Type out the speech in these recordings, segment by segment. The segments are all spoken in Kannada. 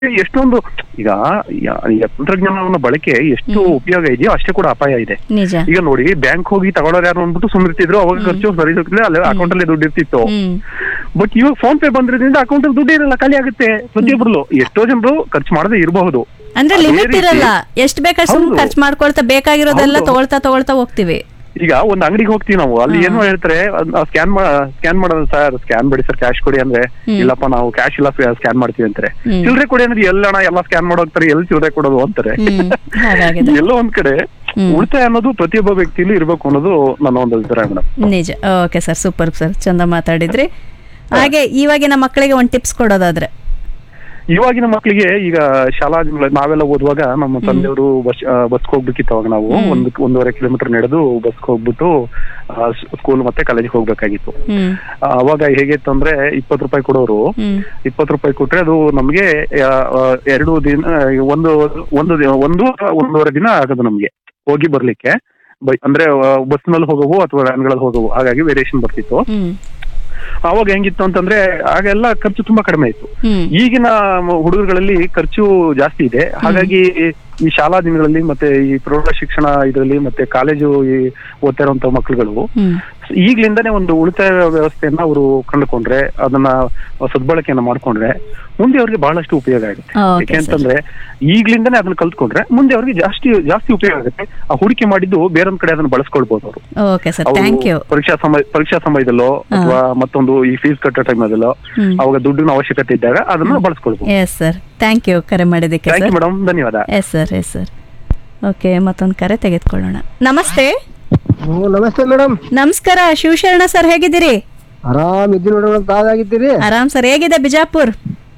ಎಷ್ಟೊಂದು ಈಗ ಯ- ಈಗ ತಂತ್ರಜ್ಞಾನವನ್ನ ಬಳಕೆ ಎಷ್ಟು ಉಪಯೋಗ ಇದೆಯೋ ಅಷ್ಟೇ ಕೂಡ ಅಪಾಯ ಇದೆ ನಿಜ ಈಗ ನೋಡಿ ಬ್ಯಾಂಕ್ ಹೋಗಿ ತಗೊಳ್ಳೋರು ಯಾರು ಅಂದ್ಬಿಟ್ಟು ಸುಮ್ಮನಿರ್ತಿದ್ರು ಅವಾಗ ಖರ್ಚು ಸರಿ ಇರ್ತಿಲ್ಲ ಅಲ್ಲೇ ಅಕೌಂಟ್ ಅಲ್ಲಿ ದುಡ್ಡು ಇರ್ತಿತ್ತು ಹ್ಮ್ ಬಟ್ ಇವಾಗ ಫೋನ್ ಪೇ ಬಂದ್ರಿಂದ ಅಕೌಂಟ್ ಅಲ್ಲಿ ದುಡ್ಡು ಇರಲ್ಲ ಖಾಲಿ ಆಗುತ್ತೆ ಪ್ರತಿಯೊಬ್ರು ಎಷ್ಟೋ ಜನರು ಖರ್ಚು ಮಾಡದೆ ಇರಬಹುದು ಅಂದ್ರೆ ಅದೇ ಲಿಮಿಟ್ ರೀತಿ- ಇರಲ್ಲ ಎಷ್ಟ್ ಬೇಕಾದ್ರೆ ಸುಮ್ಮನೆ ಹೌದು. ಖರ್ಚು ಮಾಡ್ಕೊಳ್ತಾ ಬೇಕಾಗಿರೋದೆಲ್ಲ ಹೌದು. ತಗೊಳ್ತಾ ತಗೊಳ್ತಾ ಹೋಗ್ತೀವಿ ಈಗ ಒಂದ್ ಅಂಗಡಿಗೆ ಹೋಗ್ತೀವಿ ನಾವು ಅಲ್ಲಿ ಹಾ. ಏನೋ ಹೇಳ್ತಾರೆ ಸ್ಕ್ಯಾನ್ ಸ್ಕ್ಯಾನ್ ಮಾಡೋದು ಸರ್ ಸ್ಕ್ಯಾನ್ ಬೇಡಿ ಸರ್ ಕ್ಯಾಶ್ ಕೊಡಿ ಅಂದ್ರೆ ಹ್ಮ್. ಇಲ್ಲಪ್ಪ ನಾವು ಕ್ಯಾಶ್ ಇಲ್ಲ ಸ್ಕ್ಯಾನ್ ಮಾಡ್ತೀವಿ ಅಂತಾರೆ ಹ್ಮ್. ಚಿಲ್ಲರೆ ಕೊಡಿ ಅಂದ್ರೆ ಎಲ್ಲಣ್ಣ ಎಲ್ಲ ಸ್ಕ್ಯಾನ್ ಮಾಡೋಗ್ತಾರೆ ಎಲ್ಲಿ ಚಿಲ್ಲರೆ ಕೊಡೋದು ಅಂತಾರೆ ಹ್ಮ್ ಹಾಗಾಗಿದೆ ಎಲ್ಲೋ ಒಂದ್ ಕಡೆ ಹ್ಮ್. ಉಳಿತಾಯ ಅನ್ನೋದು ಪ್ರತಿಯೊಬ್ಬ ವ್ಯಕ್ತಿಲೂ ಇರ್ಬೇಕು ಅನ್ನೋದು ನನ್ನ ಒಂದು ಅಭಿಪ್ರಾಯ ಮೇಡಮ್ ನಿಜ ಓಕೆ ಸರ್ ಸೂಪರ್ ಸರ್ ಚಂದ ಮಾತಾಡಿದ್ರಿ ಹಾಗೆ ಇವಾಗಿನ ಮಕ್ಕಳಿಗೆ ಒಂದು ಟಿಪ್ಸ್ ಕೊಡೋದಾದ್ರೆ ಇವಾಗಿನ ಮಕ್ಕಳಿಗೆ ಈಗ ಶಾಲಾ ದಿನಗಳ ನಾವೆಲ್ಲ ಓದುವಾಗ ನಮ್ಮ ತಂದೆಯವರು ಬಸ್ ಬಸ್ ಹೋಗ್ಬೇಕಿತ್ತು ಅವಾಗ ನಾವು ಹ್ಮ್. ಒಂದು ಒಂದೂವರೆ ಕಿಲೋಮೀಟರ್ ನಡೆದು ಬಸ್ ಹೋಗ್ಬಿಟ್ಟು ಸ್ಕೂಲ್ ಮತ್ತೆ ಕಾಲೇಜಿಗೆ ಹೋಗ್ಬೇಕಾಗಿತ್ತು ಹ್ಮ್ ಆ, ಅವಾಗ ಹೇಗಿತ್ತು ಅಂದ್ರೆ ಇಪ್ಪತ್ತು ರೂಪಾಯಿ ಕೊಡೋರು ಹ್ಮ್ ಇಪ್ಪತ್ತು ರೂಪಾಯಿ ಕೊಟ್ರೆ ಅದು ನಮ್ಗೆ ಆ, ಆ, ಎರಡು ದಿನ ಒಂದು ಒಂದು ದಿ- ಒಂದು ಒಂದೂವರೆ ದಿನ ಆಗೋದು ನಮ್ಗೆ ಹೋಗಿ ಬರ್ಲಿಕ್ಕೆ ಬೈ- ಅಂದ್ರೆ ಬಸ್ನಲ್ಲಿ ಹೋಗವು ಅಥವಾ ವ್ಯಾನ್ಗಳಲ್ಲಿ ಹೋಗವು ಹಾಗಾಗಿ ವೇರಿಯೇಷನ್ ಬರ್ತಿತ್ತು ಹ್ಮ್ ಅವಾಗ ಹೆಂಗಿತ್ತು ಅಂತಂದ್ರೆ ಆಗೆಲ್ಲ ಖರ್ಚು ತುಂಬಾ ಕಡಿಮೆ ಇತ್ತು ಹ್ಮ್ ಈಗಿನ ಮ- ಹುಡುಗರುಗಳಲ್ಲಿ ಖರ್ಚು ಜಾಸ್ತಿ ಇದೆ ಹಾಗಾಗಿ ಈ ಶಾಲಾ ದಿನಗಳಲ್ಲಿ ಮತ್ತೆ ಈ ಪ್ರೌಢ ಶಿಕ್ಷಣ ಇದರಲ್ಲಿ ಮತ್ತೆ ಕಾಲೇಜು ಈ ಓದ್ತಾ ಇರುವಂತ ಮಕ್ಕಳುಗಳು ಹ್ಮ್ ಈಗ್ಲಿಂದಾನೇ ಒಂದು ಉಳಿತಾಯ ವ್ಯವಸ್ಥೆಯನ್ನ ಅವರು ಕಂಡುಕೊಂಡ್ರೆ ಅದನ್ನ ಸದ್ಬಳಕೆಯನ್ನ ಮಾಡ್ಕೊಂಡ್ರೆ ಮುಂದೆ ಅವ್ರಿಗೆ ಬಹಳಷ್ಟು ಉಪಯೋಗ ಆಗುತ್ತೆ Okay, ಯಾಕೆ ಅಂತಂದ್ರೆ ಈಗ್ಲಿಂದಾನೇ ಅದನ್ನ ಕಲ್ತ್ಕೊಂಡ್ರೆ ಮುಂದೆ ಅವ್ರಿಗೆ ಜಾಸ್ತಿ ಜಾಸ್ತಿ ಉಪಯೋಗ ಆಗುತ್ತೆ ಆ ಹೂಡಿಕೆ ಮಾಡಿದ್ದು ಬೇರೊಂದ್ ಕಡೆ ಅದನ್ನ ಬಳಸ್ಕೊಳ್ಬಹುದು ಅವರು ಓಕೆ ಸರ್ ಅವ್ರು ಥ್ಯಾಂಕ್ ಯು ಪರೀಕ್ಷಾ ಸಮಯ ಪರೀಕ್ಷಾ ಸಮಯದಲ್ಲೋ ಅಥವಾ ಮತ್ತೊಂದು ಈ ಫೀಸ್ ಕಟ್ಟೋ ಟೈಮಲ್ಲೋ ಹ್ಮ್ ಅವಾಗ ದುಡ್ಡಿನ ಅವಶ್ಯಕತೆ ಇದ್ದಾಗ ಅದನ್ನ ಬಳಸ್ಕೊಳ್ಬಹುದು ಎಸ್ ಸರ್ ಥ್ಯಾಂಕ್ ಯು ಕರೆ ಮಾಡಿದ್ದಕ್ಕೆ ಥ್ಯಾಂಕ್ ಯು ಸರ್ ಮೇಡಮ್ ಧನ್ಯವಾದ yes sir yes sir okay ಮತ್ತೊಂದು ಕರೆ ತೆಗೆದುಕೊಳ್ಳೋಣ ನಮಸ್ತೆ ಹ್ಞೂ ನಮಸ್ತೆ ಮೇಡಮ್ ನಮಸ್ಕಾರ ಶಿವಶರಣ ಸರ್ ಹೇಗಿದ್ದೀರಿ ಆರಾಮ್ ಇದ್ದೀನಿ ನೋಡ್ರಿ ಮೇಡಮ್ ತಾವಾಗಿದ್ದೀರಿ ಆರಾಮ್ ಸರ್ ಹೇಗಿದೆ ಬಿಜಾಪುರ್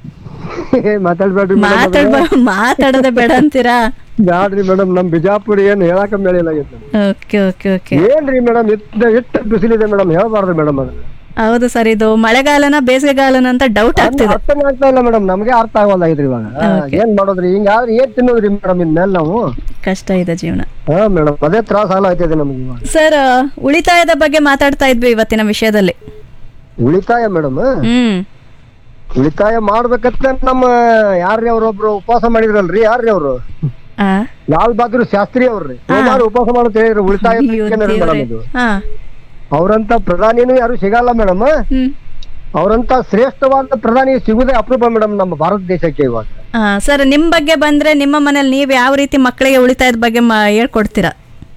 ಮಾತಾಡ್ಬೇಡ್ರಿ ಮಾತಾಡ್ಬ ಮಾತಾಡೋದೇ ಬೇಡ ಅಂತೀರಾ ಬ್ಯಾಡ್ರಿ ಮೇಡಮ್ ನಮ್ ಬಿಜಾಪುರ ಏನ್ ಹೇಳಕ ಮೇಳಿಲ್ಲ ಓಕೆ ಓಕೆ ಓಕೆ ಏನ್ರಿ ಮೇಡಮ್ ಇತ್ತ ಇಷ್ಟ ಬಿಸಿಲಿದೆ ಮೇಡಮ್ ಹೇಳ್ಬಾರ್ದು ಮೇಡಮ್ ಅದನ್ನ ಹೌದು ಸರ್ ಇದು ಮಳೆಗಾಲನ ಬೇಸಿಗೆಗಾಲನ ಅಂತ ಡೌಟ್ ಆಗ್ತಿದೆ ಅರ್ಥನೇ ಆಗ್ತಾ ಇಲ್ಲ ಮೇಡಮ್ ನಮ್ಗೆ ಅರ್ಥ ಆಗೋದಾಗಿದ್ರಿ ಇವಾಗ ಆ, ಏನ್ ಮಾಡೋದ್ರಿ ಹಿಂಗಾದ್ರೆ ಏನ್ ತಿನ್ನೋದ್ರಿ ಮೇಡಮ್ ಇನ್ಮೇಲೆ ನಾವು ಕಷ್ಟ ಇದೆ ಜೀವನ ಹಾ ಮೇಡಮ್ ಅದೇ ತ್ರಾಸ ಹಾಲ ಆಯ್ತದೆ ನಮ್ಗೆ ಇವಾಗ ಸರ್ ಉಳಿತಾಯದ ಬಗ್ಗೆ ಮಾತಾಡ್ತಾ ಇದ್ವಿ ಇವತ್ತಿನ ವಿಷಯದಲ್ಲಿ ಉಳಿತಾಯ ಮೇಡಮ್ ಹ್ಮ್ ಉಳಿತಾಯ ಮಾಡ್ಬೇಕಂತ ನಮ್ಮ ಯಾರ್ರಿ ಅವ್ರೊಬ್ರು ಉಪವಾಸ ಮಾಡಿದ್ರಲ್ರಿ ಯಾರ್ರಿ ಅವ್ರು ಆ ಲಾಲ್ ಬಹದ್ದೂರ್ ಶಾಸ್ತ್ರಿ ಅವ್ರಿ ಸೋಮವಾರ ಉಪವಾಸ ಮಾಡೋದು ಹೇಳಿದ್ರು ಉಳಿತಾಯ ಅಯ್ಯೋ ಮೇಡಮ್ ದೇವ್ರೇ. ಇದು ಹಾ ಅವ್ರಂತ ಪ್ರಧಾನಿನೂ ಯಾರು ಸಿಗಲ್ಲ ಮೇಡಮ್ ಹ್ಮ್ ಅವರಂತ ಶ್ರೇಷ್ಠವಾದ ಪ್ರಧಾನಿ ಸಿಗುದೇ ಅಪರೂಪ ಮೇಡಮ್ ನಮ್ಮ ಭಾರತ ದೇಶಕ್ಕೆ ಇವಾಗ ಆ, ಸರ್ ನಿಮ್ ಬಗ್ಗೆ ಬಂದ್ರೆ ನಿಮ್ಮ ಮನೇಲಿ ನೀವ್ ಯಾವ ರೀತಿ ಮಕ್ಕಳಿಗೆ ಉಳಿತಾಯದ ಬಗ್ಗೆ ಮ- ಹೇಳ್ಕೊಡ್ತೀರಾ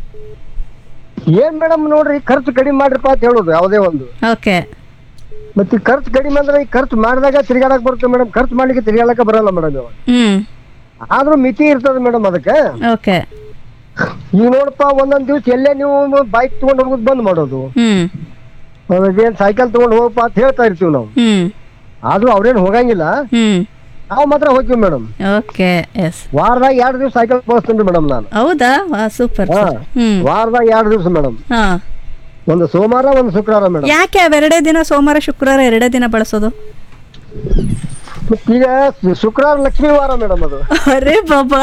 ಏನ್ ಮೇಡಮ್ ನೋಡ್ರಿ ಖರ್ಚು ಕಡಿಮೆ ಮಾಡ್ರಿಪ್ಪ ಅಂತ ಹೇಳೋದು ಯಾವುದೇ ಒಂದು ಓಕೆ ಮತ್ತೆ ಈ ಖರ್ಚು ಕಡಿಮೆ ಅಂದ್ರೆ ಈ ಖರ್ಚು ಮಾಡಿದಾಗ ತಿರ್ಗಾಡಕ್ ಬರುತ್ತೆ ಮೇಡಮ್ ಖರ್ಚು ಮಾಡ್ಲಿಕ್ಕೆ ತಿರ್ಗಾಡಕ್ಕೆ ಬರಲ್ಲ ಮೇಡಮ್ ಇವಾಗ ಹ್ಮ್ ಆದ್ರೂ ಮಿತಿ ಇರ್ತದೆ ಮೇಡಮ್ ಅದಕ್ಕೆ ಓಕೆ ಈಗ ನೋಡಪ್ಪ ಒಂದೊಂದ್ ದಿವ್ಸ ಎಲ್ಲೇ ನೀವು ಬೈಕ್ ತಗೊಂಡ್ ಹೋಗೋದು ಬಂದ್ ಮಾಡೋದು ಹ್ಮ್ ಅದೇನ್ ಸೈಕಲ್ ತಗೊಂಡ್ ಹೋಗಪ್ಪ ಅಂತ ಹೇಳ್ತಾ ಇರ್ತೀವಿ ನಾವು ಹ್ಮ್ ಆದ್ರೂ ಅವ್ರೇನ್ ಹೋಗಂಗಿಲ್ಲ ಹ್ಮ್ ನಾವು ಮಾತ್ರ ಹೋಗ್ತೀವಿ ಮೇಡಮ್ ಓಕೆ ಎಸ್ ವಾರದಾಗ ಎರಡು ದಿವ್ಸ ಸೈಕಲ್ ಬಳಸ್ತೀನಿ ಮೇಡಮ್ ನಾನು ಹೌದಾ ಸೂಪರ್ ಹಾ. ಹ್ಮ್ ವಾರದಾಗ ಎರಡು ದಿವ್ಸ ಮೇಡಮ್ ಹಾ ಒಂದು ಸೋಮವಾರ ಒಂದು ಶುಕ್ರವಾರ ಮೇಡಮ್ ಯಾಕೆ ಅವೆರಡೇ ದಿನ ಸೋಮವಾರ ಶುಕ್ರವಾರ ಎರಡೇ ದಿನ ಬಳಸೋದು ಈಗ ಶುಕ್ರವಾರ ಲಕ್ಷ್ಮೀ ವಾರ ಮೇಡಮ್ ಅದು ಅರೆ ಬಾಬಾ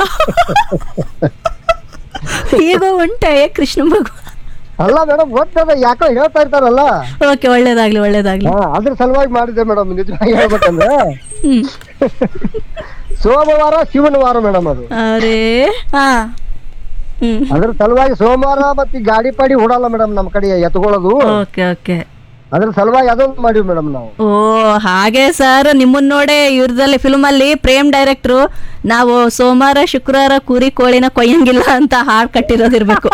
ಈಗ ಉಂಟೆ ಕೃಷ್ಣ ಭಗವಾನ್ ಅಲ್ಲ ಮೇಡಮ್ ಗೊತ್ತದ ಯಾಕೋ ಹೇಳ್ತಾ ಇರ್ತಾರಲ್ಲ ಓಕೆ ಒಳ್ಳೇದಾಗ್ಲಿ ಒಳ್ಳೇದಾಗ್ಲಿ ಹಾ, ಅದ್ರ ಸಲುವಾಗಿ ಮಾಡಿದ್ದೆ ಮೇಡಮ್ ನಿಜವಾಗಿ ಹೇಳ್ಬೇಕಂದ್ರೆ ಹ್ಮ್ ಸೋಮವಾರ ಶಿವನ ವಾರ ಮೇಡಮ್ ಅದು ಅರೇ ಹಾ ಹ್ಮ್ ಅದ್ರ ಸಲುವಾಗಿ ಸೋಮವಾರ ಮತ್ತೆ ಈ ಗಾಡಿ ಪಾಡಿ ಹೊಡಲ್ಲ ಮೇಡಮ್ ನಮ್ಮ ಕಡೆ ಎತ್ಕೊಳ್ಳೋದು ಓಕೆ ಓಕೆ ಅದ್ರ ಸಲುವಾಗಿ ಅದೊಂದು ಮಾಡಿವಿ ಮೇಡಮ್ ನಾವು ಓ ಹಾಗೆ ಸರ್ ನಿಮ್ಮನ್ನ ನೋಡೇ ಇವ್ರದಲ್ಲಿ ಫಿಲ್ಮ್ ಅಲ್ಲಿ ಪ್ರೇಮ್ ಡೈರೆಕ್ಟ್ರು ನಾವು ಸೋಮವಾರ ಶುಕ್ರವಾರ ಕುರಿ ಕೋಳಿನ ಕೊಯ್ಯಂಗಿಲ್ಲ ಅಂತ ಹಾಡ್ ಕಟ್ಟಿರೋದಿರ್ಬೇಕು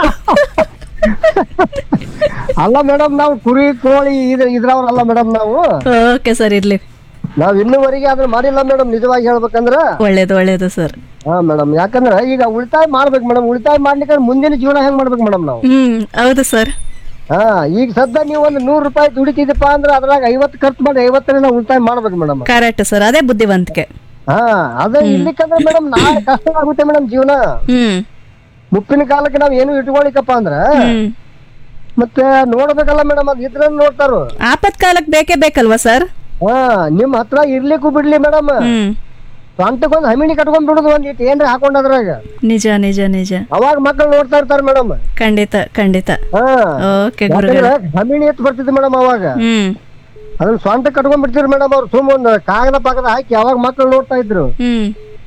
ಅಲ್ಲ ಮೇಡಮ್ ನಾವು ಕುರಿ ಕೋಳಿ ಇದ್ರ ಇದ್ರವ್ರಲ್ಲ ಮೇಡಮ್ ನಾವು ಓಕೆ ಸರ್ ಇರ್ಲಿ ನಾವ್ ಇನ್ನುವರೆಗೆ ಅದನ್ನ ಮಾಡಿಲ್ಲ ಮೇಡಮ್ ನಿಜವಾಗಿ ಹೇಳ್ಬೇಕಂದ್ರ ಒಳ್ಳೇದು ಒಳ್ಳೇದು ಸರ್ ಹಾ ಮೇಡಮ್ ಯಾಕಂದ್ರ ಈಗ ಉಳಿತಾಯ ಮಾಡ್ಬೇಕು ಮೇಡಮ್ ಉಳಿತಾಯ ಮಾಡ್ಲಿಕ್ಕೆ ಮುಂದಿನ ಜೀವನ ಹೆಂಗ್ ಮಾಡ್ಬೇಕು ಮೇಡಮ್ ನಾವು ಹ್ಮ್ ಹೌದು ಸರ್ ಹಾ ಈಗ ಸದ್ಯ ನೀವು ಒಂದು ನೂರು ರೂಪಾಯಿ ದುಡಿತಿದ್ದಪ್ಪ ಅಂದ್ರೆ ಅದ್ರಾಗ ಐವತ್ತು ಖರ್ಚು ಮಾಡಿ ಐವತ್ತರಿಂದ ಉಳಿತಾಯ ಮಾಡ್ಬೇಕು ಮೇಡಮ್ ಕರೆಕ್ಟ್ ಸರ್ ಅದೇ ಬುದ್ಧಿವಂತಿಕೆ ಹಾ ಅದೇ ಇರ್ಲಿಕ್ಕಂದ್ರೆ ಮೇಡಮ್ ನಾಳೆ ಕಷ್ಟ ಆಗುತ್ತೆ ಮೇಡಮ್ ಜೀವನ ಹ್ಮ್ ಮುಪ್ಪಿನ ಕಾಲಕ್ಕೆ ನಾವ್ ಏನು ಇಟ್ಕೊಳಿಕಪ್ಪ ಅಂದ್ರ ಹ್ಮ್ ಮತ್ತೆ ನೋಡ್ಬೇಕಲ್ಲ ಮೇಡಮ್ ಅದ್ ಇದ್ರ ನೋಡ್ತಾರು ಆಪತ್ಕಾಲಕ್ಕೆ ಬೇಕೇ ಬೇಕಲ್ವಾ ಸರ್ ಹಾ ನಿಮ್ ಹತ್ರ ಇರ್ಲಿಕ್ಕೂ ಬಿಡ್ಲಿ ಮೇಡಮ್ ಹ್ಮ್ ಸ್ವಂತಕ್ಕೊಂದ್ ಹಮಿಣಿ ಕಟ್ಕೊಂಡ್ ಬಿಡುದು ಒಂದ್ ಇಟ್ಟು ಏನ್ರಿ ಹಾಕೊಂಡ್ ಅದ್ರಾಗ ನಿಜ ನಿಜ ನಿಜ ಅವಾಗ ಮಕ್ಕಳು ನೋಡ್ತಾ ಇರ್ತಾರ ಮೇಡಮ್ ಖಂಡಿತ ಖಂಡಿತ ಹಾ ಓಕೆ ಗುರುಗಳು ಯಾಕಂದ್ರೆ ಹಮಿಣಿ ಎತ್ತು ಬರ್ತಿದ್ವಿ ಮೇಡಮ್ ಅವಾಗ ಹ್ಮ್ ಅದನ್ನ ಸ್ವಂತ ಕಟ್ಕೊಂಡ್ ಬಿಡ್ತಿದ್ರು ಮೇಡಮ್ ಅವ್ರು ಸುಮ್ ಒಂದ್ ಕಾಗದ ಪಾಗದ ಹಾಕಿ ಅವಾಗ ಮಕ್ಕಳು ನೋಡ್ತಾ ಇದ್ರು ಹ್ಮ್